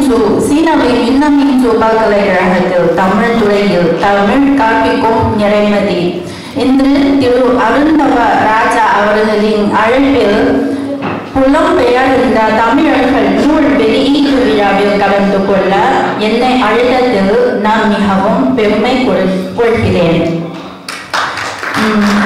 மின்சு சீனாவின் விண்ண மின்சு பல்கலைக்கழகத்தில் தமிழ் துறையில் தமிழ் கற்பிக்கும் நிறைமதி இன்று திரு அருந்தவ ராஜா அவர்களின் அழைப்பில் புலம்பெயர்ந்த தமிழர்கள் நூல் வெளியீட்டு விழாவில் கலந்து கொள்ள என்னை அழைத்ததில் நான் மிகவும் பெருமை கொள்- கொள்கிறேன் உம்,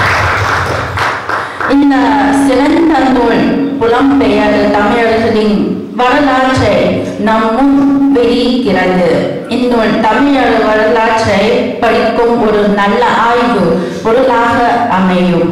இந்த சிறந்த நூல் புலம்பெயர் தமிழர்களின் வரலாற்றை நம் முன் வெளியிடுகிறது இந்நூல் தமிழர் வரலாற்றை படிக்கும் ஒரு நல்ல ஆய்வு பொருளாக அமையும்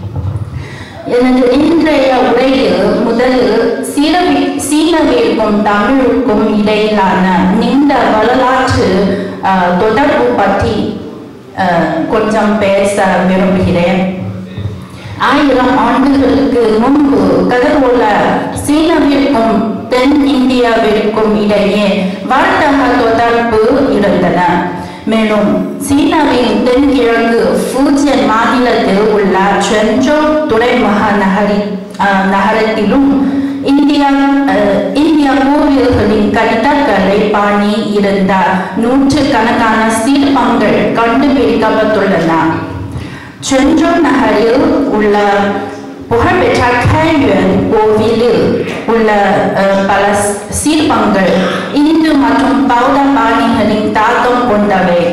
எனது இன்றைய உரையில் முதலில் சீரவி சீனவிற்கும் தமிழுக்கும் இடையிலான நீண்ட வரலாற்று அஹ், தொடர்பு பற்றி அஹ், கொஞ்சம் பேச விரும்புகிறேன் ஆயிரம் ஆண்டுகளுக்கு முன்பு கடற்கொள்ள சீனாவிற்கும் தென் இந்தியாவிற்கும் இடையே வர்த்தக தொடர்பு இருந்தன மேலும் சீனாவின் தென்கிழக்கு ஃபூஜியன் மாநிலத்தில் உள்ள சென்ஜோ துறைமுக நகரி அஹ், நகரத்திலும் இந்தியா அஹ், இந்திய கோவில்களின் கட்டிடக்கலை பாணி இருந்த நூற்றுக்கணக்கான சிற்பங்கள் கண்டுபிடிக்கப்பட்டுள்ளன சென்ட்ரோ நகரில் உள்ள புகழ்பெற்ற கையுவன் கோவிலில் உள்ள அஹ், பல ஸ்- சிற்பங்கள் இந்து மற்றும் பௌத்த பாணிகளின் தாக்கம் கொண்டவை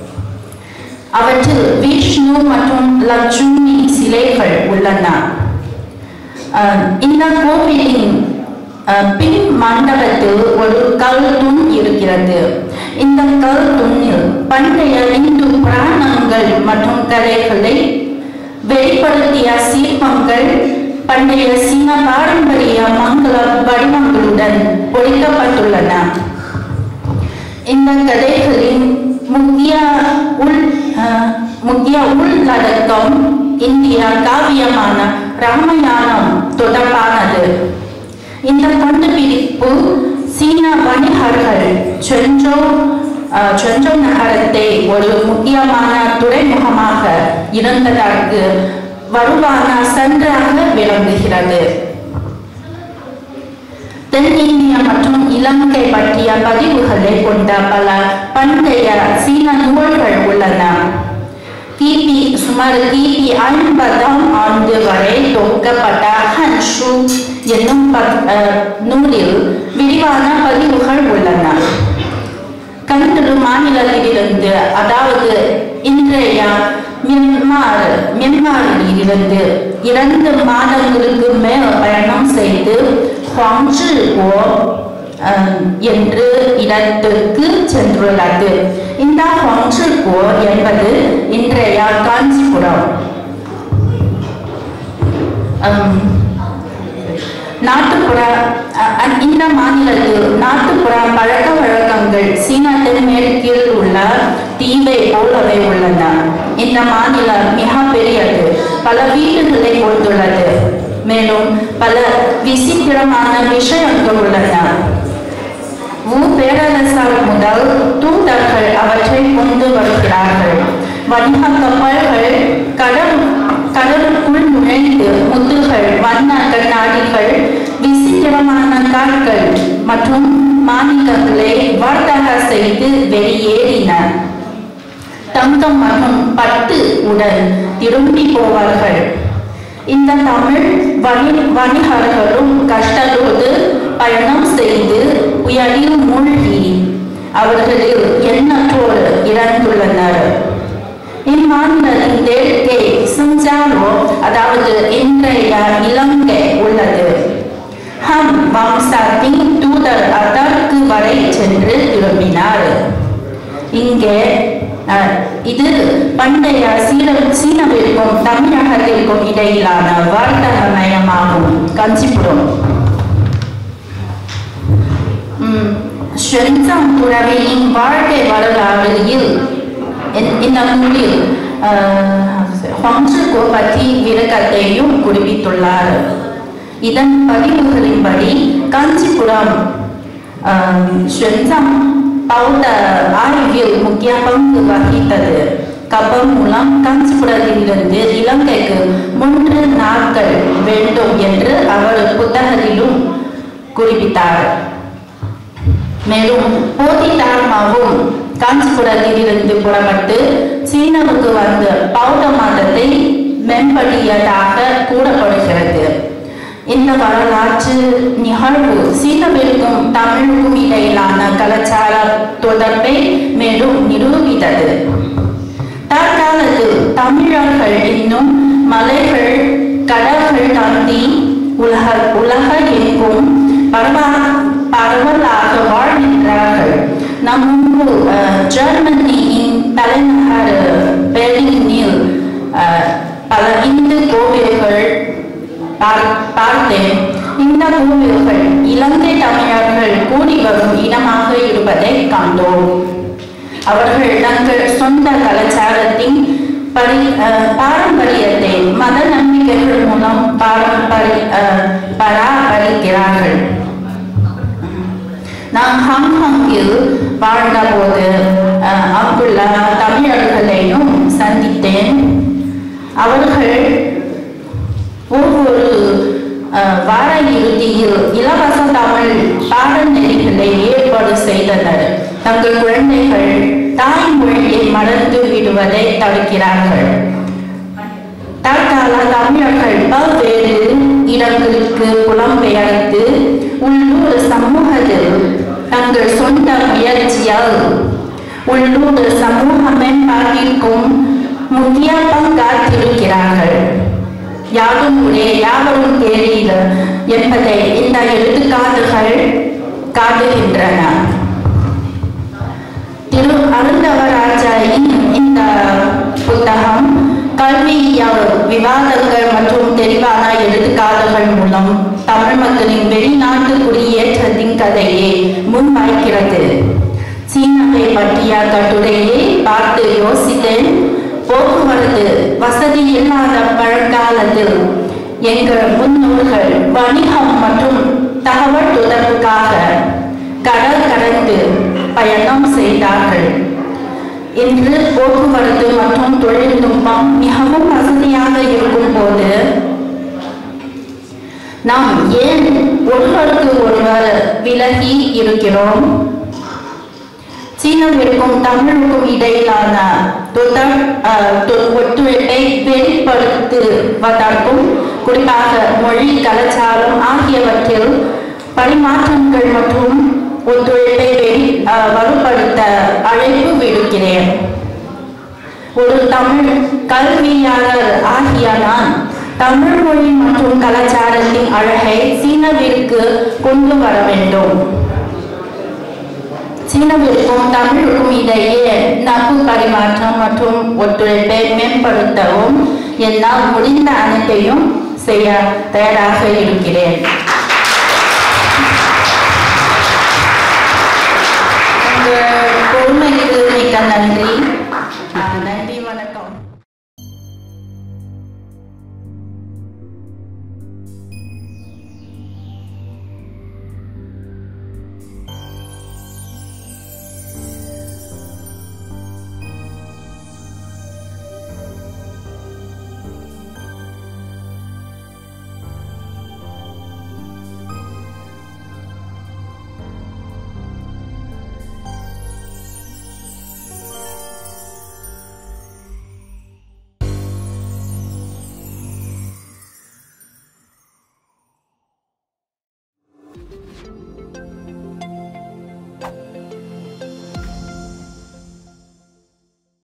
அவற்றில் விஷ்ணு மற்றும் லட்சுமி சிலைகள் உள்ளன அஹ், இந்த கோவிலின் அஹ், பின் மண்டபத்தில் ஒரு கல் தூண் இருக்கிறது இந்த கல் தூணில் பண்டைய இந்து புராணங்கள் மற்றும் கதைகளை வெளிப்படுத்திய சிற்பங்கள் பண்டைய சீன பாரம்பரிய மங்கள வடிவங்களுடன் பொறிக்கப்பட்டுள்ளன இந்த கதைகளின் முக்கிய உள் அஹ், முக்கிய உள்ளடக்கம் இந்திய காவியமான ராமாயணம் தொடர்பானது இந்த கண்டுபிடிப்பு சீன வணிகர்கள் சென்ஜோ அஹ், சென்ஜோ நகரத்தை ஒரு முக்கியமான துறைமுகமாக இருந்ததற்கு வலுவான சான்றாக விளங்குகிறது தென்னிந்தியா மற்றும் இலங்கை பற்றிய பதிவுகளை கொண்ட பல பண்டைய சீன நூல்கள் உள்ளன கிபி சுமார் கிபி ஐம்பதாம் ஆண்டு வரை தொகுக்கப்பட்ட ஹன்ஷு என்னும் பத்- அஹ், நூலில் விரிவான பதிவுகள் உள்ளன கண்டரு மாநிலத்திலிருந்து அதாவது இன்றைய மியான்மர் மியான்மரில் இருந்து இரண்டு மாதங்களுக்கு மேல் பயணம் செய்து ஹுவாங்ஜிகோ அஹ், என்று இடத்துக்கு சென்றுள்ளது இந்த ஹுவாங்ஜிகோ என்பது இன்றைய காஞ்சிபுரம் அம், நாட்டுப்புற அ- அ- இந்த மாநிலத்தில் நாட்டுப்புற பழக்க வழக்கங்கள் சீன தென்மேற்கில் உள்ள தீவை போலவே உள்ளன இந்த மாநிலம் மிக பெரியது பல வீடுகளை கொண்டுள்ளது மேலும் பல விசித்திரமான விஷயங்கள் உள்ளன வு பேரரசர் முதல் தூதர்கள் அவற்றை கொண்டு வருகிறார்கள் வணிக கப்பல்கள் கடல் கடலுக்குள் நுழைந்து முத்துகள் வண்ண கண்ணாடிகள் விசித்திரமான கார்கள் மற்றும் மாணிக்கங்களை வர்த்தக செய்து வெளியேறின தங்கம் மற்றும் பட்டு உடன் திரும்பி போவார்கள் இந்த தமிழ் வணி வணிகர்களும் கஷ்டத்தோடு பயணம் செய்து உயரில் மூழ்கி அவர்களில் எண்ணற்றோர் இறந்துள்ளனர் இம்மாநிலத்தின் தெற்கே சிஞ்சாரோ அதாவது இன்றைய இலங்கை உள்ளது ஹம் வம்சத்தின் தூதர் அதற்கு வரை சென்று திரும்பினார் இங்கே அஹ், இது பண்டைய சீன சீனவிற்கும் தமிழகத்திற்கும் இடையிலான வர்த்தக நயமாகும் காஞ்சிபுரம் ம், ஷென்சாங் துறவியின் வாழ்க்கை வரலாறில் இந்த- இந்த நூலில் ஹாங்ஸுகோ பற்றி விளக்கத்தையும் குறிப்பிட்டுள்ளார் இதன் பதிவுகளின்படி காஞ்சிபுரம் ஷென்சாங் பௌத்த ஆய்வில் முக்கிய பங்கு வகித்தது கப்பல் மூலம் காஞ்சிபுரத்திலிருந்து இலங்கைக்கு மூன்று நாட்கள் வேண்டும் என்று அவர் புத்தகத்திலும் குறிப்பிட்டார் மேலும் போதிதார்மாவும் காஞ்சிபுரத்தில் இருந்து புறப்பட்டு சீனாவுக்கு வந்து பௌத்த மதத்தை மேம்படுத்தியதாக கூறப்படுகிறது இந்த வரலாற்று நிகழ்வு சீனவிற்கும் தமிழுக்கும் இடையிலான கலாச்சார தொடர்பை மேலும் நிரூபித்தது தற்காலத்தில் தமிழர்கள் இன்னும் மலைகள் கடல்கள் தாண்டி உலக உலக எங்கும் பரவ பரவலாக வாழ்கின்றார்கள் நம் முன்பு அஹ், ஜெர்மனியின் தலைநகர் பெர்லினில் அஹ், பல இந்து கோவில்கள் பார்- பார்த்தேன் இந்த கோவில்கள் இலங்கை தமிழர்கள் கூடி வரும் இடமாக இருப்பதை கண்டோம் அவர்கள் தங்கள் சொந்த கலாச்சாரத்தின் பரி அஹ், பாரம்பரியத்தை மத நம்பிக்கைகள் மூலம் பாரம்பரி அஹ், பராமரிக்கிறார்கள் நான் ஹாங்காங்கில் வாழ்ந்தபோது அஹ், அங்குள்ள தமிழர்களையும் சந்தித்தேன் அவர்கள் ஒவ்வொரு அஹ், வார இறுதியில் இலவச தமிழ் பாடநெறிகளை ஏற்பாடு செய்தனர் தங்கள் குழந்தைகள் தாய்மொழியை மறந்து விடுவதை தடுக்கிறார்கள் தற்கால தமிழர்கள் பல்வேறு இடங்களுக்கு புலம்பெயர்ந்து உள்ளூர் சமூகத்தில் தங்கள் சொந்த முயற்சியால் உள்ளூர் சமூக மேம்பாட்டிற்கும் முக்கிய பங்காற்றிருக்கிறார்கள் யாரும் ஒரே யாவரும் தேடியில என்பதை இந்த எடுத்துக்காட்டுகள் காட்டுகின்றன திரு அருந்தவராஜாயின் இந்த புத்தகம் கல்வியியல் விவாதங்கள் மற்றும் தெளிவான எடுத்துக்காட்டுகள் மூலம் தமிழ் மக்களின் வெளிநாட்டு குடியேற்றத்தின் கதையை முன்வைக்கிறது சீனாவை பற்றிய கட்டுரையை பார்த்து யோசித்தேன் போக்குவரத்து வசதி இல்லாத பழங்காலத்தில் எங்கள் முன்னோர்கள் வணிகம் மற்றும் தகவல் தொடர்புக்காக கடல் கடந்து பயணம் செய்தார்கள் இன்று போக்குவரத்து மற்றும் தொழில்நுட்பம் மிகவும் வசதியாக இருக்கும் போது நாம் ஏன் ஒருவருக்கு ஒருவர் விலகி இருக்கிறோம் சீனாவிற்கும் தமிழுக்கும் இடையிலான தொடர் அஹ், தொ- ஒத்துழைப்பை வெளிப்படுத்துவதற்கும் குறிப்பாக மொழி கலாச்சாரம் ஆகியவற்றில் பரிமாற்றங்கள் மற்றும் ஒத்துழைப்பை வெளி அஹ், வலுப்படுத்த அழைப்பு விடுக்கிறேன் ஒரு தமிழ் கல்வியாளர் ஆகிய நான் தமிழ் மொழி மற்றும் கலாச்சாரத்தின் அழகை சீனவிற்கு கொண்டு வர வேண்டும் சீனவிற்கும் தமிழுக்கும் இடையே நட்பு பரிமாற்றம் மற்றும் ஒத்துழைப்பை மேம்படுத்தவும் என்னால் முடிந்த அனைத்தையும் செய்ய தயாராக இருக்கிறேன்